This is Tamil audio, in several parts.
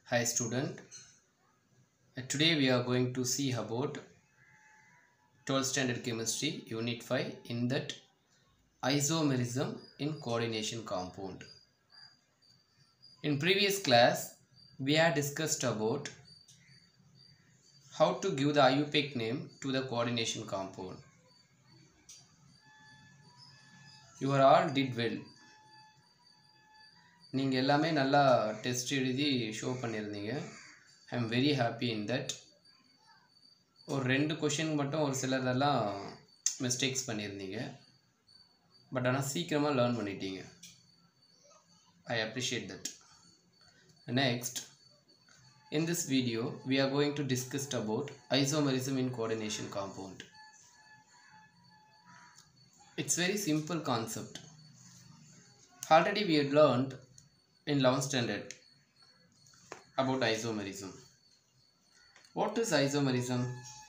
Hi student. Uh, Today we are going to see about 12th standard chemistry unit 5 in that isomerism in coordination compound. In previous class we had discussed about how to give the IUPAC name to the coordination compound. You are all did well. நீங்கள் எல்லாமே நல்லா டெஸ்ட் எழுதி ஷோ பண்ணியிருந்தீங்க I am very happy in that ஒரு ரெண்டு கொஷின் மட்டும் ஒரு சிலதெல்லாம் மிஸ்டேக்ஸ் பண்ணியிருந்தீங்க பட் ஆனால் சீக்கிரமாக லேர்ன் பண்ணிட்டீங்க I appreciate that next in this video we are going to discuss about isomerism in coordination compound it's very simple concept already we had learned in 11th standard about isomerism what is isomerism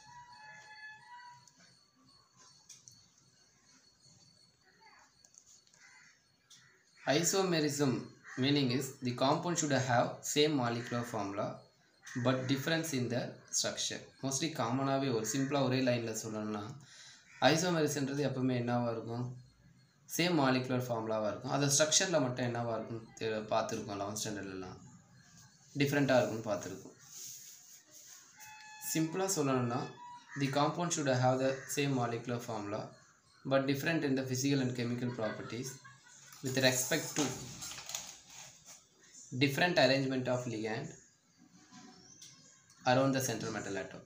isomerism meaning is the compound should have same molecular formula but difference in the structure mostly காமனாகவே ஒரு சிம்பிளாக ஒரே லைனில் சொல்லணும்னா ஐசோமெரிஸ்ன்றது எப்பவுமே என்னவாக இருக்கும் சேம் மாலிகுலர் ஃபார்முலாவாக இருக்கும் அது ஸ்ட்ரக்சரில் மட்டும் என்னவாக இருக்கும் தெ- பார்த்துருக்கோம் லெவன்த் ஸ்டாண்டர்ட்லலாம் டிஃப்ரெண்ட்டாக இருக்கும்னு பார்த்துருக்கோம் சிம்பிளாக சொல்லணும்னா the compound should have the same molecular formula but different in the physical and chemical properties with respect to different arrangement of ligand around the central metal atom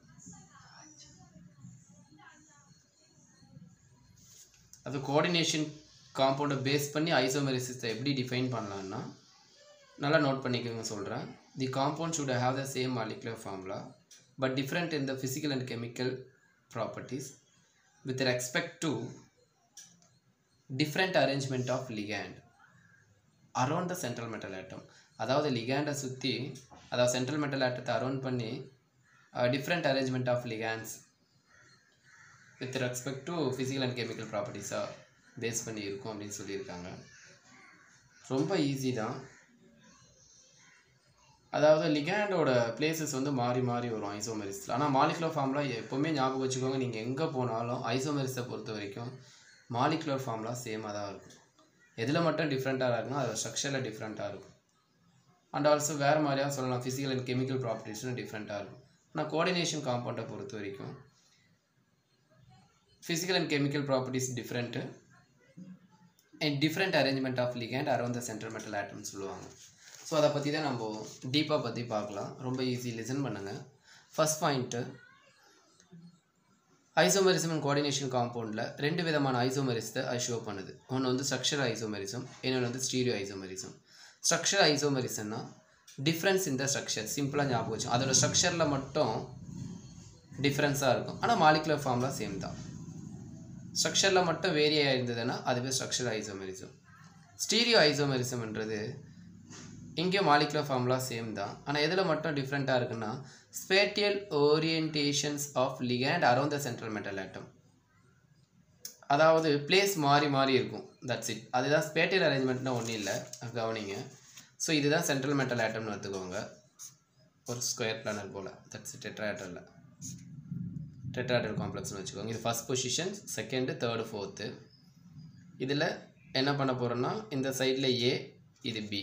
அது கோஆர்டினேஷன் காம்பவுண்டை பேஸ் பண்ணி ஐசோமெரிசிஸை எப்படி டிஃபைன் பண்ணலான்னா நல்லா நோட் பண்ணிக்கோங்க சொல்கிறேன் the compound should have the same molecular formula but different in the physical and chemical properties with respect to different arrangement of ligand around the central metal atom அதாவது லிகாண்டை சுற்றி அதாவது சென்ட்ரல் மெட்டல் ஆட்டத்தை அரௌண்ட் பண்ணி different arrangement of ligands with respect to physical and chemical ப்ராப்பர்ட்டிஸாக பேஸ் பண்ணி இருக்கும் அப்படின்னு சொல்லியிருக்காங்க ரொம்ப ஈஸி தான் அதாவது லிகாண்டோட பிளேசஸ் வந்து மாறி மாறி வரும் ஐசோமெரிஸில் ஆனால் மாலிகுலர் ஃபார்ம்லாம் எப்போவுமே ஞாபகம் வச்சுக்கோங்க நீங்கள் எங்கே போனாலும் ஐசோமெரிஸை பொறுத்த வரைக்கும் மாலிகுலர் ஃபார்ம்லாம் சேமாக தான் இருக்கும் எதில் மட்டும் டிஃப்ரெண்ட்டாக இருக்குன்னா அதோட ஸ்ட்ரக்சரில் டிஃப்ரெண்ட்டாக இருக்கும் அண்ட் ஆல்சோ வேறு மாதிரியாக சொல்லலாம் ஃபிசிக்கல் அண்ட் கெமிக்கல் ப்ராப்பர்ட்டிஸும் டிஃப்ரெண்ட்டாக இருக்கும் ஆனால் கோஆர்டினேஷன் காம்பவுண்டை பொறுத்த வரைக்கும் physical and chemical properties different and different arrangement of ligand around the central metal ஆட்டம்னு சொல்லுவாங்க ஸோ அதை பற்றி தான் நம்ம டீப்பாக பற்றி பார்க்கலாம் ரொம்ப ஈஸி லிசன் பண்ணுங்கள் first point isomerism and coordination காம்பவுண்டில் ரெண்டு விதமான ஐசோமெரிஸத்தை அது ஷோ பண்ணுது ஒன்று வந்து ஸ்ட்ரக்சர் ஐசோமெரிசம் இன்னொன்று வந்து ஸ்டீரியோ ஐசோமெரிசம் ஸ்ட்ரக்சர் ஐசோமெரிசம்னா டிஃப்ரென்ஸ் இந்த ஸ்ட்ரக்சர் சிம்பிளாக ஞாபகம் வச்சு அதோட ஸ்ட்ரக்சரில் மட்டும் டிஃப்ரென்ஸாக இருக்கும் ஆனால் மாலிகுலர் ஃபார்ம்லாம் சேம் தான் ஸ்ட்ரக்சரில் மட்டும் வேரி ஆயிருந்ததுன்னா அதுவே ஸ்ட்ரக்சர் ஐசோமெரிசம் ஸ்டீரியோ ஐசோமெரிசம்ன்றது இங்கேயும் மாலிகுலர் ஃபார்ம்லாம் சேம் தான் ஆனால் எதில் மட்டும் டிஃப்ரெண்ட்டாக இருக்குன்னா spatial orientations of ligand around the central metal atom அதாவது பிளேஸ் மாறி மாறி இருக்கும் தட்ஸ் இட் அதுதான் ஸ்பேட்டியல் அரேஞ்ச்மெண்ட்னா ஒன்றும் இல்லை கவனிங்க ஸோ இதுதான் சென்ட்ரல் மெட்டல் ஆட்டம்னு எடுத்துக்கோங்க ஒரு ஸ்கொயர் பிளானர் போல் தட்ஸ் இட் டெட்ராய்டரில் டெட்ராய்டல் காம்ப்ளெக்ஸ்னு வச்சுக்கோங்க இது first position second third fourth இதில் என்ன பண்ண போகிறோன்னா இந்த சைடில் ஏ இது பி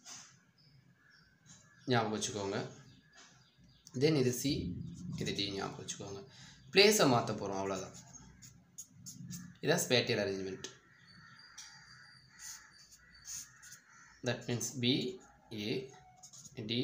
ஞாபகம் வச்சுக்கோங்க தென் இது சி இது டி ஞாபகம் வச்சுக்கோங்க பிளேஸை மாற்ற போகிறோம் அவ்வளோதான் இதான் spatial arrangement that means B A D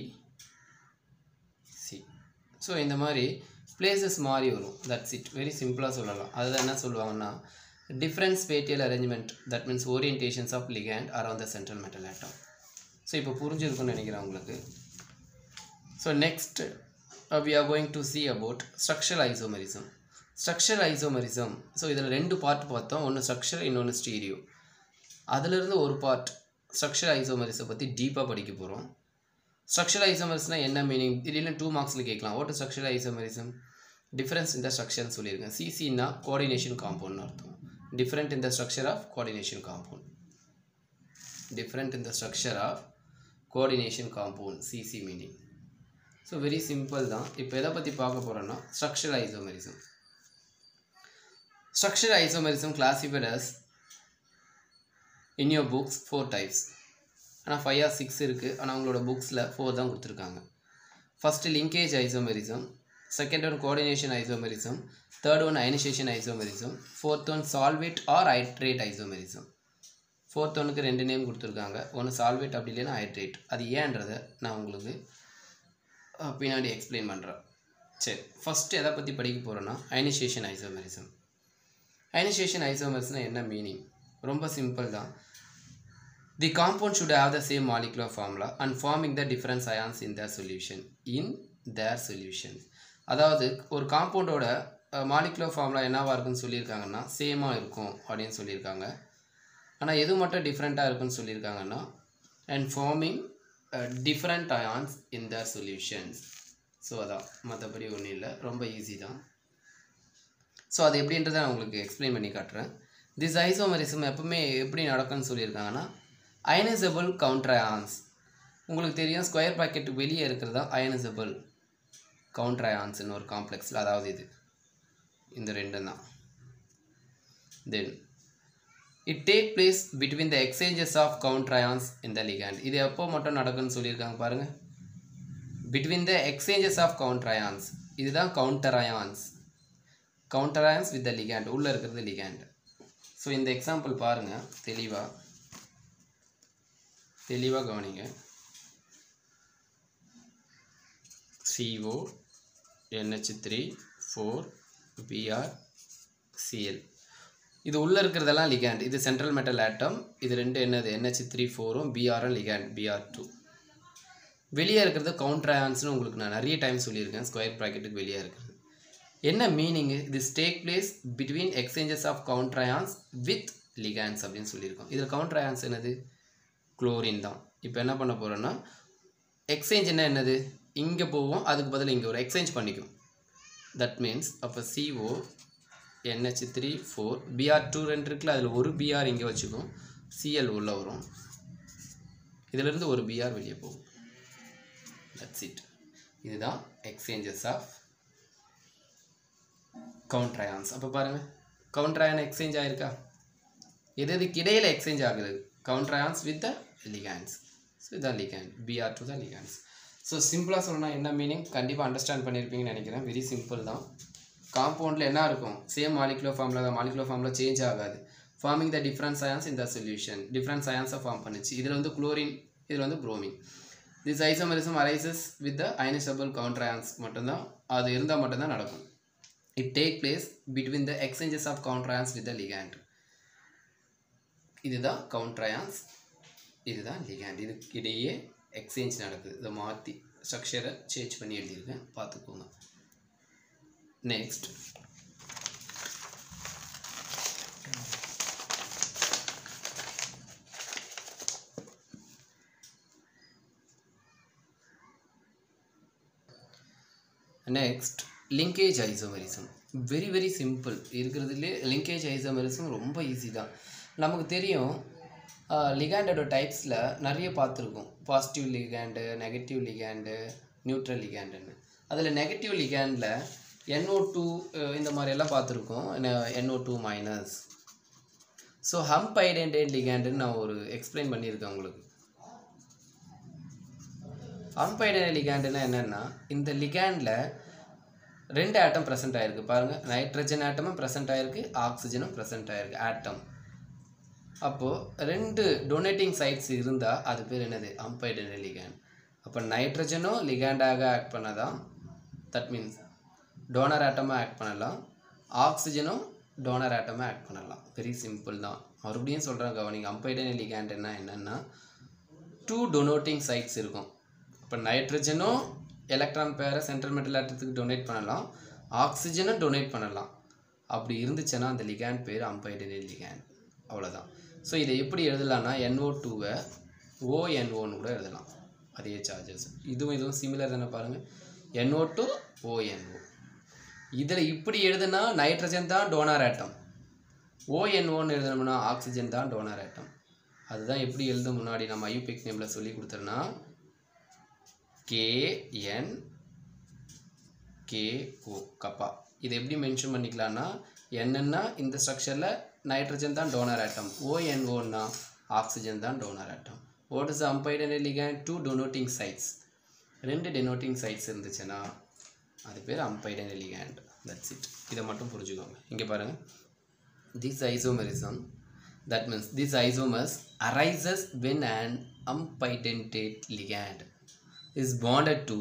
C so இந்த மாதிரி பிளேசஸ் மாறி வரும் தட்ஸ் இட் வெரி சிம்பிளாக சொல்லலாம் அதுதான் என்ன சொல்லுவாங்கன்னா different spatial arrangement that means orientations of ligand around the central metal atom so இப்போ புரிஞ்சிருக்கும்னு நினைக்கிறேன் உங்களுக்கு so next we are going to see about structural isomerism structural isomerism so இதில் ரெண்டு பார்ட் பார்த்தோம் ஒன்று ஸ்ட்ரக்சர் இன்னொன்று ஸ்டீரியோ அதிலிருந்து ஒரு பார்ட் ஸ்ட்ரக்சர் ஐசோமரிஸை பற்றி டீப்பாக படிக்க போகிறோம் ஸ்ட்ரக்சர் ஐசோமரிஸ்னால் என்ன மீனிங் திடீர்னு டூ மார்க்ஸில் கேட்கலாம் வாட் ஸ்ட்ரக்சர் ஐசோமரிசம் டிஃப்ரென்ஸ் இந்த ஸ்ட்ரக்சர்னு சொல்லியிருக்கேன் சிசின்னா கோஆர்டினேஷன் காம்பவுண்ட்னு அர்த்தம் different in the structure of coordination compound different in the structure of coordination compound CC meaning so very simple தான் இப்போ எதை பற்றி பார்க்க போகிறோன்னா structure isomerism structure isomerism classified as in your books four types ஆனால் ஃபைவ் ஆர் சிக்ஸ் இருக்குது ஆனால் அவங்களோட புக்ஸில் ஃபோர் தான் கொடுத்துருக்காங்க first linkage isomerism second one coordination isomerism third one ionization isomerism fourth one solvate or hydrate isomerism fourth ஒனுக்கு ரெண்டு நேம் கொடுத்துருக்காங்க ஒன்று சால்வேட் அப்படி இல்லைன்னா ஹைட்ரேட் அது ஏன்றதை நான் உங்களுக்கு அஹ், பின்னாடி எக்ஸ்பிளைன் பண்ணுறேன் சரி ஃபஸ்ட்டு எதை பற்றி படிக்க போகிறோன்னா அயனைசேஷன் ஐசோமெரிசம் அயனைசேஷன் ஐசோமர்ஸ்னால் என்ன மீனிங் ரொம்ப சிம்பிள் தான் the compound should have the same molecular formula and forming the different ions in their solution in their solution அதாவது ஒரு காம்பவுண்டோட மாலிகுலர் ஃபார்முலா என்னவா இருக்குன்னு சொல்லியிருக்காங்கன்னா சேமாக இருக்கும் அப்படின்னு சொல்லியிருக்காங்க ஆனால் எது மட்டும் டிஃப்ரெண்ட்டாக இருக்குன்னு சொல்லியிருக்காங்கன்னா and forming different ions in their solutions so அதான் மற்றபடி ஒன்றும் இல்லை ரொம்ப ஈஸி தான் ஸோ அது எப்படின்றத நான் உங்களுக்கு எக்ஸ்பிளைன் பண்ணி காட்டுறேன் திஸ் ஐசோமரிசம் எப்பவுமே எப்படி நடக்கும்னு சொல்லியிருக்காங்கன்னா அயனைசபிள் கவுண்டர் அயான்ஸ் உங்களுக்கு தெரியும் ஸ்கொயர் பாக்கெட் வெளியே இருக்கிறது தான் அயனைசபிள் கவுண்டர் அயான்ஸ்னு ஒரு காம்ப்ளெக்ஸில் அதாவது இது இந்த ரெண்டும் தான் then it take place between the exchanges of counter ions இந்த லிகாண்ட் இது எப்போ மட்டும் நடக்கும்னு சொல்லியிருக்காங்க பாருங்கள் between the exchanges of counter ions இதுதான் counter ions counter ions with the ligand உள்ளே இருக்கிறது லிகாண்ட் ஸோ இந்த எக்ஸாம்பிள் பாருங்கள் தெளிவாக தெளிவாக கவனிங்க CO NH three four BR CL இது உள்ளே இருக்கிறதெல்லாம் லிகாண்ட் இது சென்ட்ரல் மெட்டல் ஆட்டம் இது ரெண்டு என்னது NH த்ரீ ஃபோரும் பிஆரும் லிகாண்ட் பிஆர் டூ வெளியே இருக்கிறது கவுண்டர் அயான்ஸ்னு உங்களுக்கு நான் நிறைய டைம் சொல்லியிருக்கேன் ஸ்கொயர் ப்ராக்கெட்டுக்கு வெளியே இருக்கிறது என்ன meaning this take place between exchanges of counter ions with ligands அப்படின்னு சொல்லியிருக்கோம் இதில் கவுண்டர் அயான்ஸ் என்னது குளோரின் தான் இப்போ என்ன பண்ண போகிறோன்னா எக்ஸ்சேஞ்சுன்னா என்னது இங்கே போவோம் அதுக்கு பதில் இங்கே ஒரு எக்ஸ்சேஞ்ச் பண்ணிக்கும் தட் மீன்ஸ் அப்போ CO NH three four BR two ரெண்டு இருக்குல்ல அதில் ஒரு பிஆர் இங்கே வச்சுக்கும் சிஎல் உள்ளே வரும் இதிலிருந்து ஒரு பிஆர் வெளியே போகும் தட்ஸ் இட் இதுதான் எக்ஸ்சேஞ்சஸ் ஆஃப் கவுண்டர் அயான்ஸ் அப்போ பாருங்கள் கவுண்டர் அயான் எக்ஸ்சேஞ்ச் ஆயிருக்கா எது எதுக்கு இடையில எக்ஸ்சேஞ்ச் ஆகுது counter ions with the ligands so இதான் ligand BR to the ligands so சிம்பிளாக சொல்லணும்னா என்ன மீனிங் கண்டிப்பாக அண்டர்ஸ்டாண்ட் பண்ணியிருப்பீங்கன்னு நினைக்கிறேன் வெரி சிம்பிள் தான் காம்பவுண்டில் என்ன இருக்கும் சேம் மாலிகுலர் ஃபார்மில் தான் மாலிகுலர் ஃபார்மில் சேஞ்ச் ஆகாது ஃபார்மிங் த டிஃப்ரெண்ட் சயன்ஸ் இந்த சொல்யூஷன் டிஃப்ரெண்ட் சயன்ஸை ஃபார்ம் பண்ணுச்சு இதில் வந்து குளோரின் இதில் வந்து bromine this isomerism arises with the ionisable counter ions மட்டும்தான் அது இருந்தால் மட்டும்தான் நடக்கும் it take place between the exchanges of counter ions with the ligand இதுதான் கவுண்டர் அயான்ஸ் இதுதான் லிகாண்ட் இதுக்கு இடையே எக்ஸ்சேஞ்ச் நடக்குது இதை மாற்றி ஸ்ட்ரக்சரை சேஞ்ச் பண்ணி எழுதியிருக்கேன் பார்த்துக்கோங்க next next linkage isomerism very very simple இருக்கிறதுலே லிங்கேஜ் ஐசோமெரிசம் ரொம்ப ஈஸி தான் நமக்கு தெரியும் லிகாண்டோட டைப்ஸில் நிறைய பார்த்துருக்கோம் positive ligand negative ligand neutral லிகாண்டுன்னு அதில் நெகட்டிவ் லிகாண்டில் NO2 டூ இந்த மாதிரியெல்லாம் பார்த்துருக்கோம் NO2 two minus so ambidentate லிகாண்டுன்னு நான் ஒரு எக்ஸ்பிளைன் பண்ணியிருக்கேன் உங்களுக்கு அம்பைடன லிகாண்டுனா என்னென்னா இந்த லிகாண்டில் ரெண்டு ஆட்டம் ப்ரெசென்ட் ஆகிருக்கு பாருங்கள் நைட்ரஜன் ஆட்டமும் ப்ரெசென்ட் ஆகிருக்கு ஆக்சிஜனும் ப்ரெசென்ட் ஆகிருக்கு ஆட்டம் அப்போது ரெண்டு டொனேட்டிங் சைட்ஸ் இருந்தால் அது பேர் என்னது அம்பைடன லிகாண்ட் அப்போ நைட்ரஜனும் லிகாண்டாக ஆக்ட் பண்ணதான் தட் மீன்ஸ் டோனர் ஆட்டமாக ஆக்ட் பண்ணலாம் ஆக்சிஜனும் டோனர் ஆட்டமாக ஆக்ட் பண்ணலாம் வெரி சிம்பிள் தான் மறுபடியும் சொல்கிறேன் கவனிங்க அம்பைடன லிகாண்டுன்னா என்னென்னா டூ டொனோட்டிங் சைட்ஸ் இருக்கும் இப்போ நைட்ரஜனும் எலக்ட்ரான் பேரை சென்ட்ரல் மெட்டல் ஆட்டத்துக்கு டொனேட் பண்ணலாம் ஆக்சிஜனும் டொனேட் பண்ணலாம் அப்படி இருந்துச்சுன்னா அந்த லிகாண்ட் பேர் அம்பைடனில் லிகாண்ட் அவ்வளோதான் ஸோ இதை எப்படி எழுதலாம்னா NO2 டூவை ஓஎன்ஓன்னு கூட எழுதலாம் அதே சார்ஜஸ் இதுவும் இதுவும் சிமிலர் தானே பாருங்கள் NO2 டூ ஓஎன்ஓ இதில் இப்படி எழுதுனா நைட்ரஜன் தான் டோனார் ஆட்டம் ஓஎன்ஓன்னு எழுதணும்னா ஆக்சிஜன் தான் டோனார் ஆட்டம் அதுதான் எப்படி எழுத முன்னாடி நம்ம ஐயூபிக் நேமில் சொல்லி கொடுத்தோன்னா கேஎன் கே ஓ கப்பா இது எப்படி மென்ஷன் பண்ணிக்கலாம்னா என்னன்னா இந்த ஸ்ட்ரக்சரில் நைட்ரஜன் தான் டோனர் ஆட்டம் ஓஎன்ஓன்னா ஆக்சிஜன் தான் donor atom what is ambidentate and ligand two donating sites ரெண்டு டெனோட்டிங் சைட்ஸ் இருந்துச்சுன்னா அது பேர் ambidentate and ligand that's it இதை மட்டும் புரிஞ்சுக்கோங்க இங்கே பாருங்கள் this isomerism that means this isomers arises when an unpatented ligand is bonded to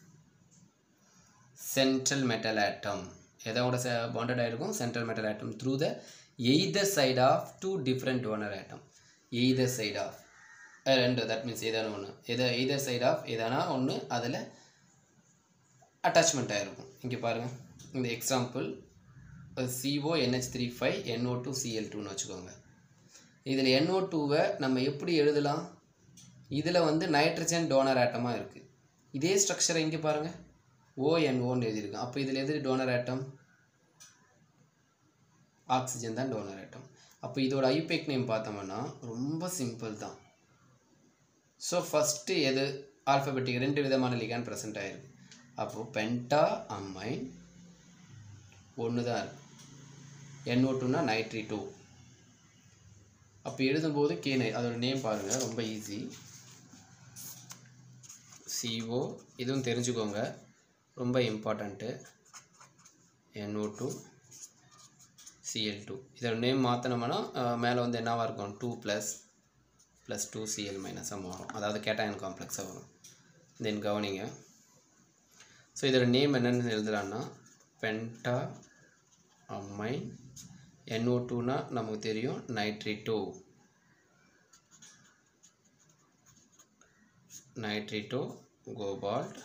central metal atom எதோட பாண்டட் ஆகிருக்கும் central metal atom through the either side of two different donor atom either side of ரெண்டு தட் மீன்ஸ் ஏதான ஒன்று எதை எய்தர் சைட் ஆஃப் எதானா ஒன்று அதில் அட்டாச்மெண்ட் ஆகிருக்கும் இங்கே பாருங்கள் இந்த example CO NH three five NO two CL டூன்னு வச்சுக்கோங்க இதில் என்ஓ டூவை நம்ம எப்படி எழுதலாம் இதில் வந்து நைட்ரஜன் டோனர் ஆட்டமாக இருக்குது இதே ஸ்ட்ரக்சரை இங்கே பாருங்கள் ஓஎன்ஓன்னு எழுதியிருக்கோம் அப்போ இதில் எது டோனர் ஆட்டம் ஆக்சிஜன் தான் டோனர் ஆட்டம் அப்போ இதோட ஐபேக் நேம் பார்த்தோம்னா ரொம்ப சிம்பிள் தான் ஸோ ஃபஸ்ட்டு எது ஆல்ஃபபெட்டிக் ரெண்டு விதமான லிகான் ப்ரெசென்ட் ஆகிருக்கு அப்போது பென்டா அம்மைன் ஒன்று தான் இருக்கு என்ஓ டூனா நைட்ரி டூ அப்போ எழுதும்போது கே நை அதோட நேம் பாருங்கள் ரொம்ப ஈஸி சிஓ இதுவும் தெரிஞ்சுக்கோங்க ரொம்ப important NO two CL two இதோட நேம் மாற்றினோம்னா மேலே வந்து என்னவாக இருக்கும் two plus plus two CL மைனஸாக மாறும் அதாவது கேட்டாயன் காம்ப்ளெக்ஸாக வரும் தென் கவனிங்க ஸோ இதோட நேம் என்னென்னு எழுதலான்னா பென்டா அமைன் என்ஓ டூனா நமக்கு தெரியும் nitrito nitrito cobalt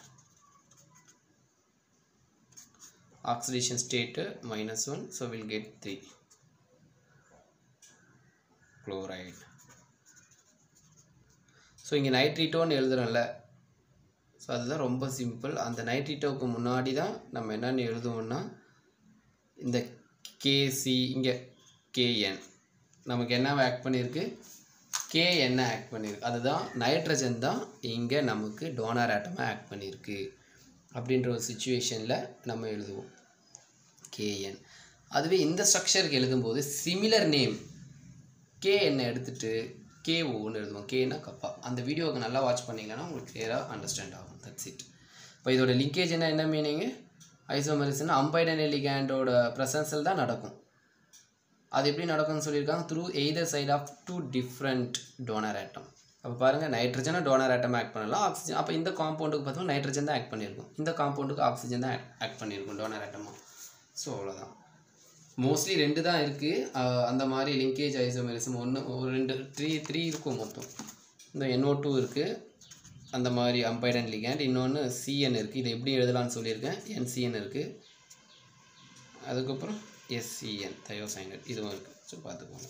oxidation state minus one so will get three chloride so இங்கே நைட்ரிட்டோன்னு எழுதுறோம்ல ஸோ அதுதான் ரொம்ப சிம்பிள் அந்த நைட்ரிட்டோவுக்கு முன்னாடி தான் நம்ம என்னென்னு எழுதுவோம்னா இந்த கேசி இங்கே கேஎன் நமக்கு என்ன ஆக்ட் பண்ணியிருக்கு கே என்ன ஆக்ட் பண்ணியிருக்கு அதுதான் நைட்ரஜன் தான் இங்கே நமக்கு டோனர் ஆட்டமாக ஆக்ட் பண்ணியிருக்கு அப்படின்ற ஒரு சுச்சுவேஷனில் நம்ம எழுதுவோம் கேஎன் அதுவே இந்த ஸ்ட்ரக்சருக்கு எழுதும்போது சிமிலர் நேம் கே என்ன எடுத்துட்டு கே ஓன்னு எழுதுவோம் கேனா கப்பா அந்த வீடியோவுக்கு நல்லா வாட்ச் பண்ணிங்கன்னா உங்களுக்கு கிளியராக அண்டர்ஸ்டாண்ட் ஆகும் தட்ஸ் இட் இப்போ இதோட லிங்கேஜ் என்ன என்ன மீனிங்கு ஐசோமரிஸ்னா அம்பைடன் லிகேண்டோட ப்ரெசன்ஸில் தான் நடக்கும் அது எப்படி நடக்கும்னு சொல்லியிருக்காங்க through either side of two different donor atom அப்போ பாருங்கள் நைட்ரஜனை டோனர் ஆட்டம் ஆக்ட் பண்ணலாம் ஆக்சிஜன் அப்போ இந்த காம்பவுண்டுக்கு பார்த்தோம்னா நைட்ரஜன் தான் ஆக்ட் பண்ணியிருக்கும் இந்த காம்பவுண்டுக்கு ஆக்சிஜன் தான் ஆக்ட் பண்ணியிருக்கும் டோனர் ஆட்டமாக ஸோ அவ்வளோதான் மோஸ்ட்லி ரெண்டு தான் இருக்குது அந்த மாதிரி லிங்கேஜ் ஐசோமெரிசம் ஒன்று ஒரு ரெண்டு த்ரீ த்ரீ இருக்கும் மொத்தம் இந்த என்ஓ டூ இருக்குது அந்த மாதிரி அம்பைடன் லிகேண்ட் இன்னொன்று சிஎன் இருக்குது இது எப்படி எழுதலாம்னு சொல்லியிருக்கேன் என்சிஎன் இருக்குது அதுக்கப்புறம் எஸ்சிஎன் தயோசைனட் இதுவும் இருக்குது ஸோ பார்த்துக்கோங்க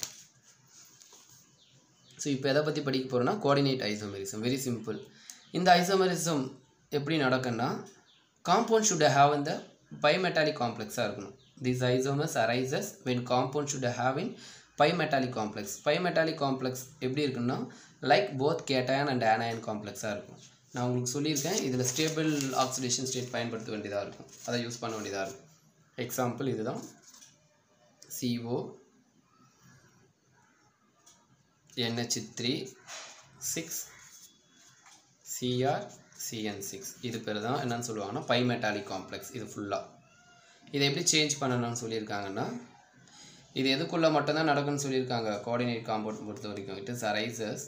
ஸோ இப்போ எதை பற்றி படிக்க போகிறோன்னா கோஆர்டினேட் ஐசோமெரிசம் வெரி சிம்பிள் இந்த ஐசோமெரிசம் எப்படி நடக்குன்னா காம்பவுண்ட் ஷுட் ஹாவ் இந்த பைமெட்டாலிக் காம்ப்ளெக்ஸாக இருக்கணும் this isomers arises when compound should have in bimetallic complex bimetallic complex எப்படி இருக்குன்னா like both cation and anion காம்ப்ளெக்ஸாக இருக்கும் நான் உங்களுக்கு சொல்லியிருக்கேன் இதில் ஸ்டேபிள் ஆக்சிடேஷன் ஸ்டேட் பயன்படுத்த வேண்டியதாக இருக்கும் அதை யூஸ் பண்ண வேண்டியதாக இருக்கும் எக்ஸாம்பிள் இதுதான் CO NH three six CR CN six இது பேர் தான் என்னன்னு சொல்லுவாங்கன்னா பைமெட்டாலிக் காம்ப்ளெக்ஸ் இது ஃபுல்லாக இதை எப்படி சேஞ்ச் பண்ணணும்னு சொல்லியிருக்காங்கன்னா இது எதுக்குள்ளே மட்டும்தான் நடக்கும்னு சொல்லியிருக்காங்க கோஆர்டினேட் காம்பவுண்ட் பொறுத்த வரைக்கும் it is arises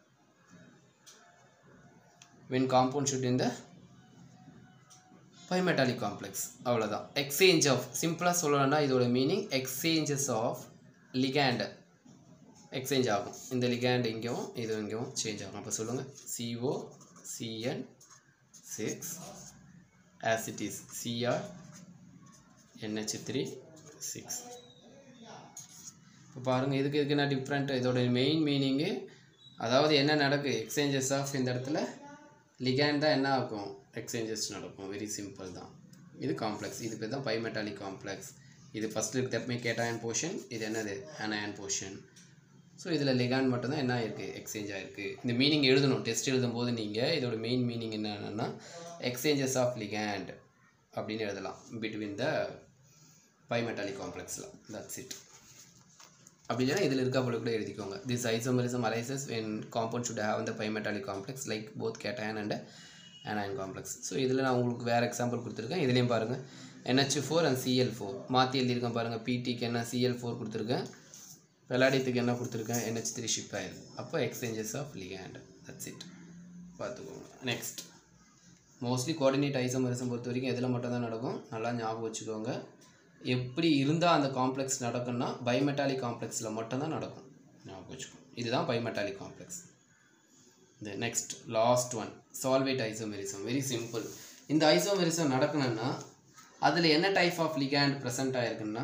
when compound should in the bimetallic complex அவ்வளோதான் எக்ஸ்சேஞ்ச் ஆஃப் சிம்பிளாக சொல்லணும்னா இதோட meaning exchanges of ligand exchange ஆகும் இந்த லிகேண்ட் இங்கேயும் இது இங்கேயும் சேஞ்ச் ஆகும் அப்போ சொல்லுங்கள் சிஓ சிஎன் சிக்ஸ் ஆசிட்டிஸ் சிஆர் என்ஹெச் த்ரீ சிக்ஸ் இப்போ பாருங்கள் இதுக்கு இதுக்கு என்ன டிஃப்ரெண்ட் இதோட மெயின் மீனிங்கு அதாவது என்ன நடக்கு எக்ஸ்சேஞ்சஸ் ஆஃப் இந்த இடத்துல லிகேண்ட் தான் என்ன ஆகும் எக்ஸ்சேஞ்சஸ் நடக்கும் வெரி சிம்பிள் தான் இது காம்ப்ளெக்ஸ் இது பேர் தான் பைமெட்டாலிக் காம்ப்ளெக்ஸ் இது ஃபஸ்ட்டு இருக்கிற எப்பவுமே கேட்டாயன் போர்ஷன் இது என்னது அனயன் போர்ஷன் ஸோ இதில் லிகாண்ட் மட்டும்தான் என்ன ஆயிருக்கு எக்ஸ்சேஞ்ச் ஆயிருக்கு இந்த மீனிங் எழுதணும் டெஸ்ட் எழுதும்போது நீங்கள் இதோட மெயின் மீனிங் என்னென்னா எக்ஸ்சேஞ்சஸ் ஆஃப் லிகேண்ட் அப்படின்னு எழுதலாம் பிட்வீன் த பைமெட்டாலிக் காம்ப்ளெக்ஸில் தட்ஸ் இட் அப்படி இல்லைன்னா இதில் இருக்க போல கூட எழுதிக்கோங்க this isomerism arises when compound should have the bimetallic complex like both cation and anion complex so இதில் நான் உங்களுக்கு வேறு எக்ஸாம்பிள் கொடுத்துருக்கேன் இதுலேயும் பாருங்கள் NH4 four and CL four மாற்றி எழுதியிருக்கேன் பாருங்கள் பிடிக்கு என்ன சிஎல் ஃபோர் கொடுத்துருக்கேன் வெலாடியத்துக்கு என்ன கொடுத்துருக்கேன் NH3 த்ரீ ஷிப் ஆயிருக்கு அப்போ exchanges of ligand that's it பார்த்துக்கோங்க நெக்ஸ்ட் மோஸ்ட்லி கோஆர்டினேட் ஐசோமரிசம் பொறுத்த வரைக்கும் எதில் மட்டும் தான் நடக்கும் நல்லா ஞாபகம் வச்சுக்கோங்க எப்படி இருந்தால் அந்த காம்ப்ளெக்ஸ் நடக்கும்னா பைமெட்டாலிக் காம்ப்ளெக்ஸில் மட்டும்தான் நடக்கும் ஞாபகம் வச்சுக்கோங்க இதுதான் பைமெட்டாலிக் காம்ப்ளெக்ஸ் இந்த next last one solvate isomerism very simple இந்த ஐசோமெரிசம் நடக்கணும்னா அதில் என்ன டைப் ஆஃப் லிகாண்ட் ப்ரெசென்ட் ஆயிருக்குன்னா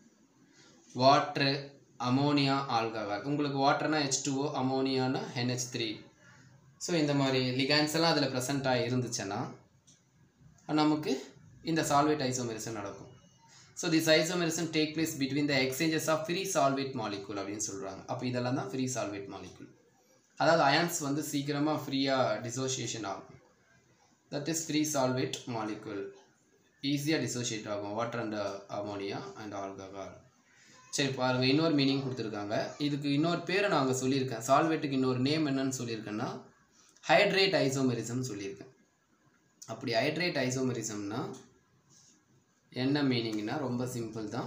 வாட்ரு அமோனியா ஆல்கஹால் உங்களுக்கு வாட்டர்னா ஹெச் டூஓ அமோனியானா NH3 த்ரீ ஸோ இந்த மாதிரி லிகாண்ட்ஸ் எல்லாம் அதில் ப்ரெசென்ட் ஆகி இருந்துச்சுன்னா நமக்கு இந்த சால்வேட் ஐசோமெரிசம் நடக்கும் so this isomerism take place between the exchanges of free solvate molecule அப்படின்னு சொல்கிறாங்க அப்போ இதெல்லாம் தான் ஃப்ரீ சால்வேட் மாலிகூல் அதாவது அயான்ஸ் வந்து சீக்கிரமாக ஃப்ரீயாக டிசோசியேஷன் ஆகும் that is free solvate molecule ஈஸியாக டிசோசியேட் ஆகும் water and ammonia and alcohol சரி பாருங்கள் இன்னொரு மீனிங் கொடுத்துருக்காங்க இதுக்கு இன்னொரு பேரை நான் அங்கே சொல்லியிருக்கேன் சால்வேட்டுக்கு இன்னொரு நேம் என்னன்னு சொல்லியிருக்கேன்னா ஹைட்ரேட் ஐசோமெரிசம் சொல்லியிருக்கேன் அப்படி ஹைட்ரேட் ஐசோமெரிசம்னா என்ன மீனிங்னா ரொம்ப சிம்பிள் தான்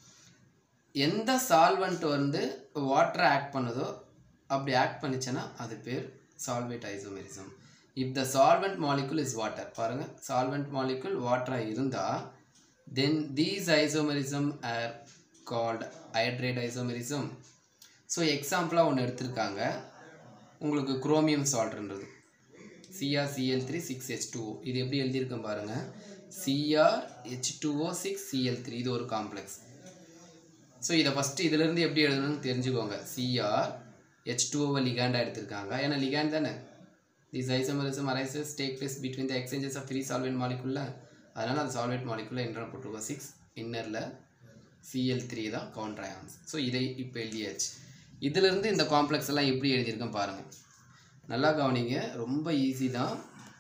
எந்த சால்வெண்ட் வந்து வாட்டரை ஆக்ட் பண்ணுதோ அப்படி ஆக்ட் பண்ணிச்சுன்னா அது பேர் solvate isomerism if the solvent molecule is water பாருங்கள் சால்வெண்ட் மாலிகுல் வாட்டராக இருந்தால் then these isomerism are called hydrate isomerism so எக்ஸாம்பிளாக ஒன்று எடுத்திருக்காங்க உங்களுக்கு குரோமியம் சால்ட்ன்றது CR CL three six H two இது எப்படி எழுதியிருக்கேன் பாருங்கள் CR H two O six CL three இது ஒரு காம்ப்ளெக்ஸ் ஸோ இதை ஃபஸ்ட்டு இதிலேருந்து எப்படி எழுதணும்னு தெரிஞ்சுக்கோங்க சிஆர் ஹெச் டூஓவை லிகாண்டாக எடுத்திருக்காங்க ஏன்னா லிகாண்ட் தானே this isomerism arises take place between the exchanges of free solvent மாலிகுல்ல அதனால் அந்த சால்வெண்ட் மாலிகுல்ல என்ன போட்டிருக்கோம் சிக்ஸ் இன்னரில் சிஎல் த்ரீ தான் கவுண்ட்ரயான்ஸ் ஸோ இதை இப்போ எழுதியாச்சு இதிலிருந்து இந்த காம்ப்ளெக்ஸ் எல்லாம் எப்படி எழுதியிருக்கேன் பாருங்கள் நல்லா கவனிங்க ரொம்ப ஈஸி தான்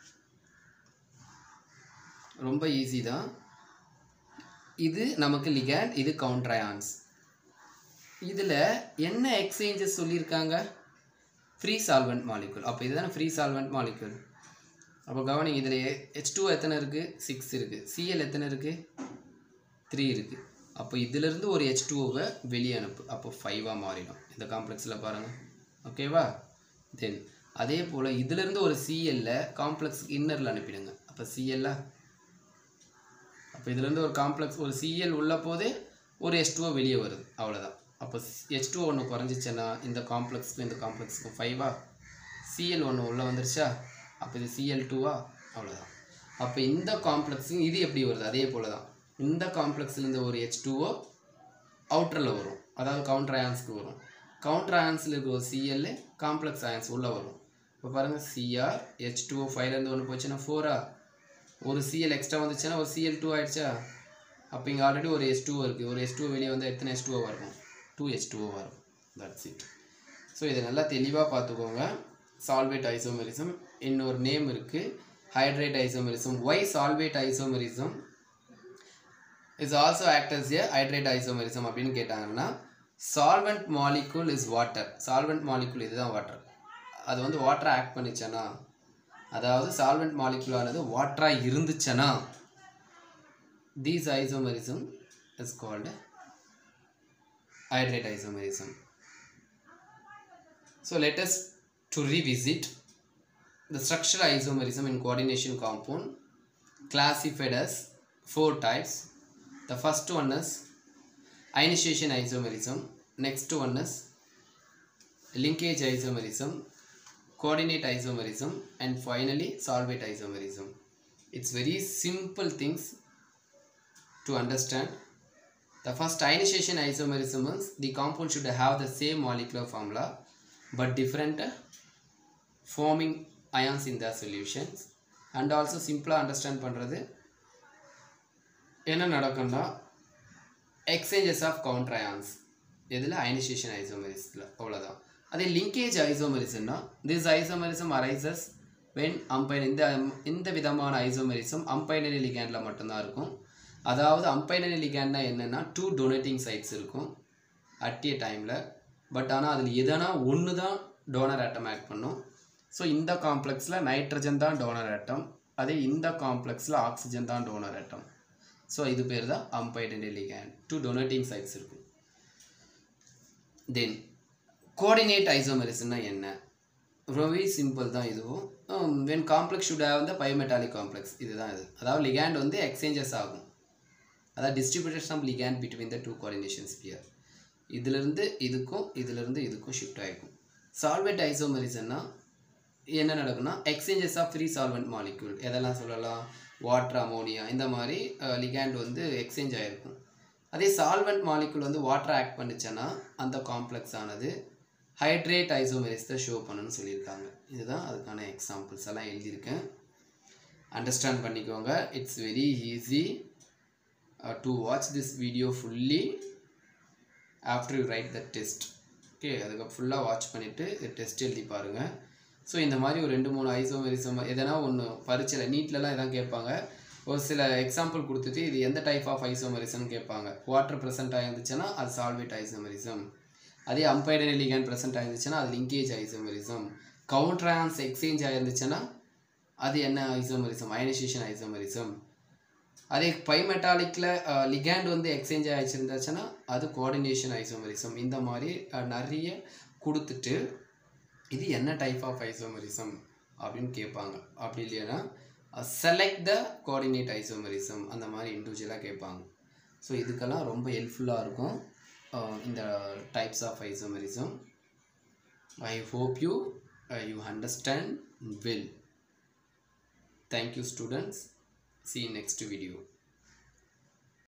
ரொம்ப ஈஸி தான் இது நமக்கு லிகேண்ட் இது கவுண்ட்ரயான்ஸ் இதில் என்ன எக்ஸ்சேஞ்சஸ் சொல்லியிருக்காங்க ஃப்ரீ சால்வெண்ட் மாலிகுல் அப்போ இதுதானே ஃப்ரீ சால்வெண்ட் மாலிகுல் அப்போ கவனிங்க இதில் ஹெச் டூ எத்தனை இருக்குது சிக்ஸ் இருக்குது சிஎல் எத்தனை இருக்குது த்ரீ இருக்குது அப்போ இதிலிருந்து ஒரு ஹெச் டூவை வெளியே அனுப்பு அப்போ ஃபைவாக மாறிடும் இந்த காம்ப்ளெக்ஸில் பாருங்கள் ஓகேவா தென் அதே போல் இதிலிருந்து ஒரு சிஎல்ல காம்ப்ளெக்ஸ் இன்னரில் அனுப்பிடுங்க அப்போ சிஎல்ல அப்போ இதுலேருந்து ஒரு காம்ப்ளெக்ஸ் ஒரு சிஎல் உள்ள போதே ஒரு ஹெச் டூஓ வெளியே வருது அவ்வளோதான் அப்போ ஹெச் டூ ஒன்று குறைஞ்சிச்சுன்னா இந்த காம்ப்ளெக்ஸ்க்கும் இந்த காம்ப்ளெக்ஸ்க்கும் ஃபைவா சிஎல் ஒன்று உள்ளே வந்துருச்சா அப்போ இது சிஎல் டூவா அவ்வளோதான் அப்போ இந்த காம்ப்ளெக்ஸும் இது எப்படி வருது அதே போல் தான் இந்த காம்ப்ளெக்ஸ்லேருந்து ஒரு ஹெச் டூஓ அவுட்டரில் வரும் அதாவது கவுண்டர் அயான்ஸ்க்கு வரும் கவுண்டர் அயான்ஸில் இருக்க ஒரு சிஎல் காம்ப்ளெக்ஸ் அயான்ஸ் உள்ளே வரும் இப்போ பாருங்கள் சிஆர் ஹெச் டூஓ ஃபைவ்லேருந்து ஒன்று போச்சுன்னா ஃபோரா ஒரு சிஎல் எக்ஸ்ட்ரா வந்துச்சுன்னா ஒரு சிஎல் டூ ஆயிடுச்சா அப்போ இங்கே ஆல்ரெடி ஒரு எஸ் டூ இருக்குது ஒரு எஸ் டூ வெளியே வந்து எத்தனை எஸ் டூஓ வரும் டூ எஸ் டூஓ வரும் தட்ஸ் இட் ஸோ இதை நல்லா தெளிவாக பார்த்துக்கோங்க சால்வேட் ஐசோமெரிசம் இன்னொரு நேம் இருக்குது hydrate isomerism why solvate isomerism is also act as a hydrate isomerism அப்படின்னு கேட்டாங்கன்னா solvent molecule is water solvent molecule இதுதான் வாட்டர் அது வந்து வாட்டரை ஆக்ட் பண்ணிச்சேன்னா அதாவது சால்வெண்ட் மாலிகூல் ஆனது வாட்டராக இருந்துச்சுன்னா these isomerism is called hydrate isomerism. So let us to revisit the structural isomerism in coordination compound classified as four types. The first one is ionization isomerism. Next one is linkage isomerism, coordinate isomerism, and finally solvate isomerism. It's very simple things to understand. The first ionization isomerism is the compound should have the same molecular formula but different uh, forming ions in the solutions and also simple understand பண்ணுறது என்ன நடக்கும்னா எக்ஸ்சேஞ்சஸ் ஆஃப் கவுண்டர் அயான்ஸ் இதில் அயனைசேஷன் ஐசோமெரிஸில் அவ்வளோதான் அதே லிங்கேஜ் ஐசோமெரிசம்னா திஸ் ஐசோமெரிசம் அரைசஸ் வென் அம்பைன் இந்த இந்த விதமான ஐசோமெரிசம் அம்பைனரி லிகேண்டில் மட்டும்தான் இருக்கும் அதாவது அம்பைனரி லிகேண்ட்னா என்னென்னா டூ டொனேட்டிங் சைட்ஸ் இருக்கும் அட் ஏ டைமில் பட் ஆனால் அதில் எதனா ஒன்று தான் டோனர் ஆட்டம் ஆக்ட் பண்ணும் ஸோ இந்த காம்ப்ளெக்ஸில் நைட்ரஜன் தான் டோனர் ஆட்டம் அதே இந்த காம்ப்ளெக்ஸில் ஆக்சிஜன் தான் டோனர் ஆட்டம் ஸோ இது பேர் தான் அம்பைனரி லிகேண்ட் டூ டொனேட்டிங் சைட்ஸ் இருக்கும் தென் கோஆர்டினேட் ஐசோமெரிஸ்னா என்ன ரொம்பவே சிம்பிள் தான் இதுவும் when complex should have the biometallic complex இதுதான் இது அதாவது லிகேண்ட் வந்து எக்ஸ்சேஞ்சஸ் ஆகும் அதாவது distribution of ligand between the two coordination sphere இதிலிருந்து இதுக்கும் இதிலிருந்து இதுக்கும் ஷிஃப்ட் ஆகிருக்கும் சால்வெண்ட் ஐசோமெரிசன்னா என்ன நடக்கும்னா exchanges of free solvent molecule எதெல்லாம் சொல்லலாம் வாட்டர் அமோனியா இந்த மாதிரி லிகேண்ட் வந்து எக்ஸ்சேஞ்ச் ஆகிருக்கும் அதே சால்வெண்ட் மாலிக்யூல் வந்து வாட்டர் ஆக்ட் பண்ணுச்சுன்னா அந்த காம்ப்ளெக்ஸ் ஆனது ஹைட்ரேட் ஐசோமெரிஸ் தான் ஷோ பண்ணணும்னு சொல்லியிருக்காங்க இதுதான் அதுக்கான எக்ஸாம்பிள்ஸ் எல்லாம் எழுதியிருக்கேன் அண்டர்ஸ்டாண்ட் பண்ணிக்கோங்க it's very easy to watch this video fully after you write the test okay அதுக்கு ஃபுல்லாக வாட்ச் பண்ணிவிட்டு டெஸ்ட் எழுதி பாருங்கள் ஸோ இந்த மாதிரி ஒரு ரெண்டு மூணு ஐசோமெரிசம் எதனா ஒன்று பரீட்சையில் நீட்லலாம் எதாவது கேட்பாங்க ஒரு சில எக்ஸாம்பிள் கொடுத்துட்டு இது எந்த டைப் ஆஃப் ஐசோமெரிசம்னு கேட்பாங்க வாட்டர் ப்ரெசென்ட் ஆயிருந்துச்சுன்னா அது சால்வேட் ஐசோமெரிசம் அதே அம்பைடரி லிகேன் ப்ரெசென்ட் ஆயிருந்துச்சுன்னா அது லிங்கேஜ் ஐசோமெரிசம் கவுண்ட்ரான்ஸ் எக்ஸ்சேஞ்ச் ஆயிருந்துச்சுன்னா அது என்ன ஐசோமெரிசம் அயனைசேஷன் ஐசோமெரிசம் அதே பைமெட்டாலிக்கில் லிகேண்ட் வந்து எக்ஸ்சேஞ்ச் ஆகிச்சிருந்துச்சுன்னா அது கோஆர்டினேஷன் ஐசோமெரிசம் இந்த மாதிரி அஹ், நிறைய கொடுத்துட்டு இது என்ன டைப் ஆஃப் ஐசோமெரிசம் அப்படின்னு கேட்பாங்க அப்படி இல்லைன்னா செலக்ட் த கோஆர்டினேட் ஐசோமெரிசம் அந்த மாதிரி இண்டிவிஜுவலாக கேட்பாங்க ஸோ இதுக்கெல்லாம் ரொம்ப ஹெல்ப்ஃபுல்லாக இருக்கும் அஹ், இந்த types of isomerism I hope you you understand well thank you students see you next video